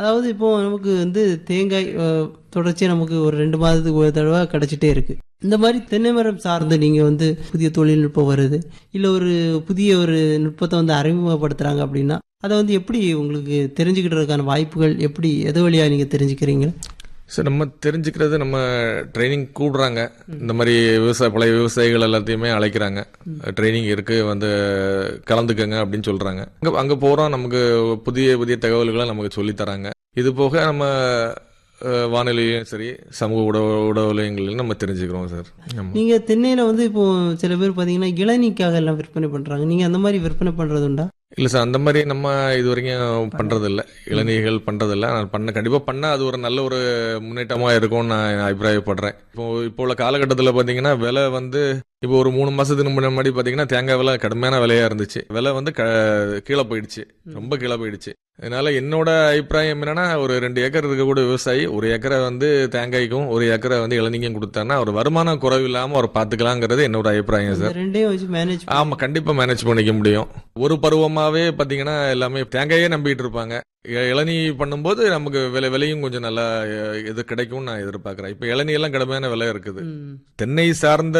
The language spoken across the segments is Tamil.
அதாவது இப்போ நமக்கு வந்து தேங்காய் அஹ், தொடர்ச்சியா நமக்கு ஒரு ரெண்டு மாதத்துக்கு ஒரு தடவை கிடைச்சிட்டே இருக்கு இந்த மாதிரி தென்னை மரம் சார்ந்து நீங்க வந்து புதிய தொழில்நுட்பம் வருது இல்ல ஒரு புதிய ஒரு நுட்பத்தை வந்து அறிமுகப்படுத்துறாங்க அப்படின்னா அதை வந்து எப்படி உங்களுக்கு தெரிஞ்சுக்கிட்டதுக்கான வாய்ப்புகள் எப்படி எது வழியா நீங்க தெரிஞ்சுக்கிறீங்க சார் நம்ம தெரிஞ்சுக்கிறது நம்ம ட்ரைனிங் கூடுறாங்க இந்த மாதிரி விவசாய பழைய விவசாயிகள் எல்லாத்தையுமே அழைக்கிறாங்க ட்ரைனிங் இருக்கு வந்து கலந்துக்கங்க அப்படின்னு சொல்றாங்க அங்க அங்க போறோம் நமக்கு புதிய புதிய தகவல்களை நமக்கு சொல்லி தராங்க இது போக நம்ம அஹ், வானொலியும் சரி சமூக ஊடக ஊடகங்களையும் நம்ம தெரிஞ்சுக்கிறோம் சார் ஆமா. நீங்க தென்னையில வந்து இப்போ சில பேர் பாத்தீங்கன்னா இளநீக்காக எல்லாம் விற்பனை பண்றாங்க நீங்க அந்த மாதிரி விற்பனை பண்றது உண்டா இல்ல சார் அந்த மாதிரி நம்ம இது வரைக்கும் பண்றது இல்ல இளநீர்கள் பண்றது இல்ல நான் பண்ண கண்டிப்பா பண்ணா அது ஒரு நல்ல ஒரு முன்னேற்றமா இருக்கும்னு நான் அபிப்பிராயப்படுறேன் இப்போ இப்போ உள்ள காலகட்டத்தில் பாத்தீங்கன்னா விலை வந்து இப்போ ஒரு மூணு மாசத்துக்கு முன்னாடி பாத்தீங்கன்னா தேங்காய் விலை கடுமையான விலையா இருந்துச்சு விலை வந்து க- கீழே போயிடுச்சு ரொம்ப கீழே போயிடுச்சு அதனால என்னோட அபிப்பிராயம் என்னன்னா ஒரு ரெண்டு ஏக்கர் இருக்கக்கூடிய விவசாயி ஒரு ஏக்கரை வந்து தேங்காய்க்கும் ஒரு ஏக்கரை வந்து இளநீக்கும் கொடுத்தாருன்னா ஒரு வருமானம் குறைவு இல்லாம அவர் பாத்துக்கலாங்கிறது என்னோட அபிப்பிராயம் சார் இந்த ரெண்டையும் வச்சு மேனேஜ் ஆமா கண்டிப்பா மேனேஜ் பண்ணிக்க முடியும் ஒரு பருவமாவே பாத்தீங்கன்னா எல்லாமே தேங்காயே நம்பிட்டு இருப்பாங்க இ- இளநீ பண்ணும்போது நமக்கு விலை விலையும் கொஞ்சம் நல்லா அஹ், இது கிடைக்கும்னு நான் எதிர்பார்க்கறேன் இப்ப இளநீ எல்லாம் கடுமையான விலை இருக்குது தென்னை சார்ந்த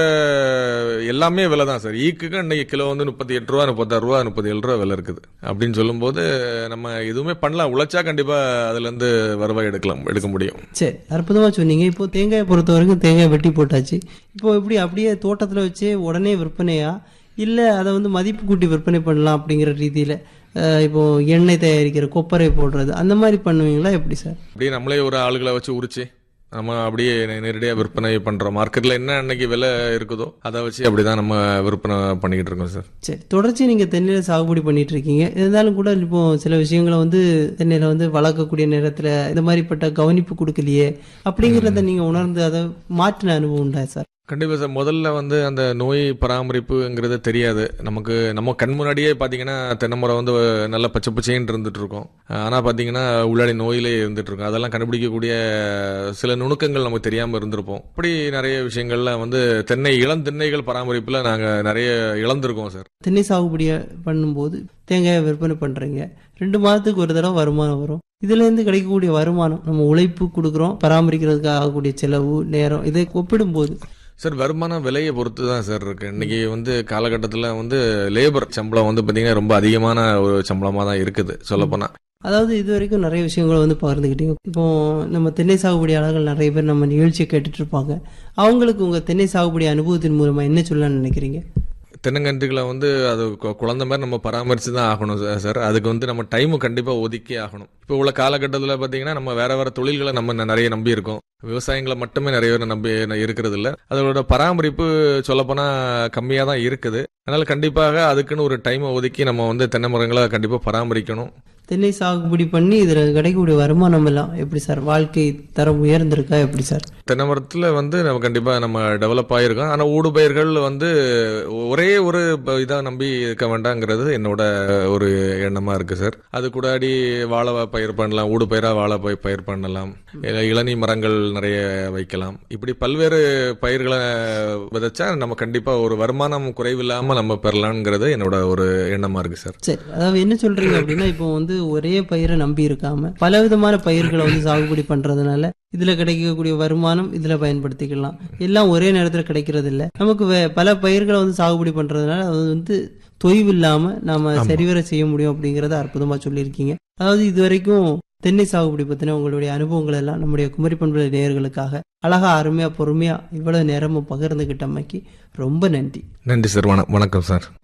எல்லாமே விலை தான் சார் ஈக்குக்கு இன்னைக்கு கிலோ வந்து முப்பத்தி எட்டு ரூபா முப்பத்தாறு ரூபா முப்பத்தி ஏழு ரூபா விலை இருக்குது அப்படின்னு சொல்லும்போது நம்ம எதுவுமே பண்ணலாம் உழைச்சா கண்டிப்பா அதுல இருந்து வருவாய் எடுக்கலாம் எடுக்க முடியும் சரி அற்புதமா சொன்னீங்க இப்போ தேங்காயை பொறுத்த வரைக்கும் தேங்காய் வெட்டி போட்டாச்சு இப்போ எப்படி அப்படியே தோட்டத்துல வச்சு உடனே விற்பனையா இல்ல அதை வந்து மதிப்பு கூட்டி விற்பனை பண்ணலாம் அப்படிங்கிற ரீதியில அஹ், இப்போ எண்ணெய் தயாரிக்கிற கொப்பரை போடுறது அந்த மாதிரி பண்ணுவீங்களா எப்படி சார் அப்படியே நம்மளே ஒரு ஆளுகளை வச்சு உரிச்சு நம்ம அப்படியே நே- நேரடியா விற்பனை பண்றோம் மார்க்கெட்ல என்ன அன்னைக்கு விலை இருக்குதோ அதை வச்சு அப்படிதான் நம்ம விற்பனை பண்ணிக்கிட்டு இருக்கோம் சார் சரி தொடர்ச்சி நீங்க தென்னையில சாகுபடி பண்ணிட்டு இருக்கீங்க இருந்தாலும் கூட இப்போ சில விஷயங்களை வந்து தென்னையில வந்து வளர்க்கக்கூடிய நேரத்துல இந்த மாதிரிப்பட்ட கவனிப்பு கொடுக்கலையே அப்படிங்கறத நீங்க உணர்ந்து அதை மாற்றின அனுபவம் உண்டா சார் கண்டிப்பா சார் முதல்ல வந்து அந்த நோய் பராமரிப்புங்கிறது தெரியாது நமக்கு நம்ம கண் முன்னாடியே பாத்தீங்கன்னா தென்னைமரம் வந்து நல்ல பச்சை பச்சைன்னு இருந்துட்டு இருக்கும் ஆனா பாத்தீங்கன்னா உள்ளாடி நோயிலே இருந்துட்டு இருக்கும் அதெல்லாம் கண்டுபிடிக்கக்கூடிய சில நுணுக்கங்கள் நமக்கு தெரியாம இருந்திருப்போம் இப்படி நிறைய விஷயங்கள்ல வந்து தென்னை இளம் தென்னைகள் பராமரிப்புல நாங்க நிறைய இழந்திருக்கோம் சார் தென்னை சாகுபடியை பண்ணும்போது தேங்காயை விற்பனை பண்றீங்க ரெண்டு மாதத்துக்கு ஒரு தடவை வருமானம் வரும் இதுல இருந்து கிடைக்கக்கூடிய வருமானம் நம்ம உழைப்பு கொடுக்குறோம் பராமரிக்கிறதுக்கு ஆகக்கூடிய செலவு நேரம் இதை ஒப்பிடும்போது சார் வருமானம் விலையை பொறுத்து தான் சார் இருக்கு இன்னைக்கு வந்து காலகட்டத்தில் வந்து லேபர் சம்பளம் வந்து பார்த்தீங்கன்னா ரொம்ப அதிகமான ஒரு சம்பளமாக தான் இருக்குது சொல்லப்போனா அதாவது இது வரைக்கும் நிறைய விஷயங்களை வந்து பகிர்ந்துக்கிட்டீங்க இப்போ நம்ம தென்னை சாகுபடியாளர்கள் நிறைய பேர் நம்ம நிகழ்ச்சியை கேட்டுட்டு இருப்பாங்க அவங்களுக்கு உங்க தென்னை சாகுபடி அனுபவத்தின் மூலமா என்ன சொல்லலாம்னு நினைக்கிறீங்க தென்னங்கன்றுகளை வந்து அது கு- குழந்தை மாதிரி நம்ம பராமரித்து தான் ஆகணும் சார் சார் அதுக்கு வந்து நம்ம டைமு கண்டிப்பாக ஒதுக்கி ஆகணும் இப்போ உள்ள காலகட்டத்தில் பார்த்தீங்கன்னா நம்ம வேற வேற தொழில்களை நம்ம ந- நிறைய நம்பி இருக்கோம் விவசாயங்களை மட்டுமே நிறைய பேர் நம்பி ந- இருக்கிறது இல்ல அதோட பராமரிப்பு சொல்லப்போனா கம்மியாக தான் இருக்குது அதனால கண்டிப்பாக அதுக்குன்னு ஒரு டைமை ஒதுக்கி நம்ம வந்து தென்னை மரங்களை கண்டிப்பாக பராமரிக்கணும் தென்னை சாகுபடி பண்ணி இதுல கிடைக்கக்கூடிய வருமானம் எல்லாம் எப்படி சார் வாழ்க்கை தரம் உயர்ந்திருக்கா எப்படி சார் தென்னை மரத்தில் வந்து நம்ம கண்டிப்பாக நம்ம டெவலப் ஆகிருக்கோம் ஆனால் ஊடுபயிர்கள் வந்து ஒரே ஒரு இதாக நம்பி இருக்க வேண்டாங்கிறது என்னோட ஒரு எண்ணமாக இருக்குது சார் அது கூடாடி வாழை பயிர் பண்ணலாம் ஊடுபயிராக வாழை பயிர் பயிர் பண்ணலாம் இல்ல இளநீ மரங்கள் நிறைய வைக்கலாம் இப்படி பல்வேறு பயிர்களை விதைச்சா நம்ம கண்டிப்பாக ஒரு வருமானம் குறைவில்லாமல் நம்ம பெறலாம்ங்கிறது என்னோட ஒரு எண்ணமாக இருக்குது சார் சரி அதாவது என்ன சொல்றீங்க அப்படின்னா இப்போ வந்து ஒரே பயிரை நம்பி இருக்காம பல விதமான பயிர்களை வந்து சாகுபடி பண்றதுனால இதுல கிடைக்கக்கூடிய வருமானம் இதுல பயன்படுத்திக்கலாம் எல்லாம் ஒரே நேரத்துல கிடைக்கிறது இல்ல நமக்கு வே- பல பயிர்களை வந்து சாகுபடி பண்றதுனால அது வந்து தொய்வு இல்லாம நாம சரிவர செய்ய முடியும் அப்படிங்கறத அற்புதமா சொல்லியிருக்கீங்க அதாவது இது வரைக்கும் தென்னை சாகுபடி பத்தின உங்களுடைய அனுபவங்கள் எல்லாம் நம்முடைய குமரி பண்புல நேயர்களுக்காக அழகா அருமையா பொறுமையா இவ்வளவு நேரமும் பகிர்ந்துகிட்டமைக்கு ரொம்ப நன்றி நன்றி சார் வணக்கம் சார்